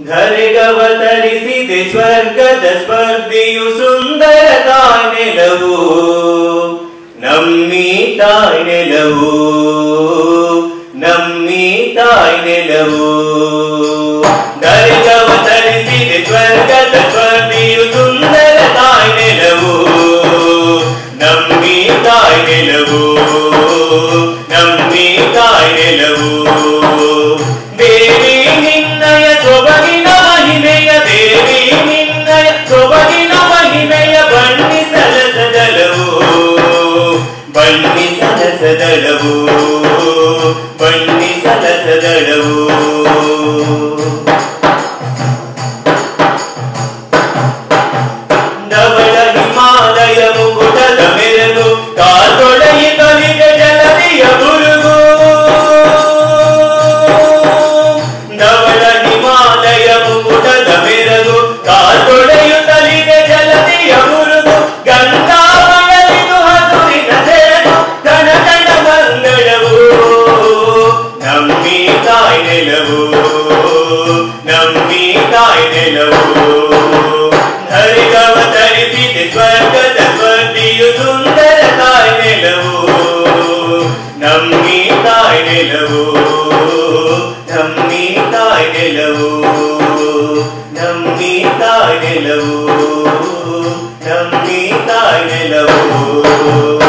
ಧರೆಗವತರಿಸಿದೆ ಸ್ವರ್ಗದ ಸ್ಪರ್ಧೆಯು ಸುಂದರ ತಾಯ್ನೆಲವು ನಮ್ಮಿ ತಾಯ್ನೆಲವು ನಮ್ಮಿ ತಾಯ್ನೆಲವು ಧರೆಗವತರಿಸಿದೆ ಸ್ವರ್ಗದ ಸ್ಪರ್ಧೆಯು ಸುಂದರ ತಾಯ್ನೆಲವು ನಮ್ಮಿ ತಾಯ್ನೆಲವು ನಮ್ಮಿ ತಾಯ್ನೆಲವು ದೇವಿ ನಿನ್ನಯ ಸೊಬಗಿನ ಮಹಿಮೆಯ ದೇವಿ ನಿನ್ನಯ ಸೊಬಗಿನ ಮಹಿಮೆಯ ಬಣ್ಣಿ ಸಲಸದಳವು ಬಣ್ಣಿ ಸಲಸದಳವು ಬಣ್ಣಿ ಸಲಸದಳವು ನವಳ ಹಿಮಾಲಯ ಮುಕುಟದ ಮೆರಗು ಕಾಲ್ಗೊಡೆಯಿ ತೊಲಿಗೆ ಜಲದಿಯ ಬುರುಗು ನವಳ ಹಿಮಾಲಯ ಮುಕುಟದ ಮೆರಗು ಕಾಲ್ಗೊಡೆಯು ತಲಿಗೆ ಜಲದಿಯ ಬುರುಗು ಗಂಗಾಮಯಲಿದು ಹಸುರಿನ ಸೆರಗು ಕಣ ಕಣ ಮಂಗಳವು ನಮ್ಮಿ ತಾಯ್ ನೆಲವು ನಮ್ಮಿ ತಾಯ್ ನೆಲವು ಹರಿಗವತರಿಸಿದೆ ಸ್ವರ್ಗದ ಸ್ಪರ್ಧಿಯು ಸುಂದರ ತಾಯ್ ನೆಲವು ನಮ್ಮಿ ತಾಯ್ ನೆಲವು ನಮ್ಮಿ ತಾಯ್ ನೆಲವು ನಮ್ಮಿ ತಾಯ್ ನೆಲವು ನಮ್ಮಿ ತಾಯ್ ನೆಲವು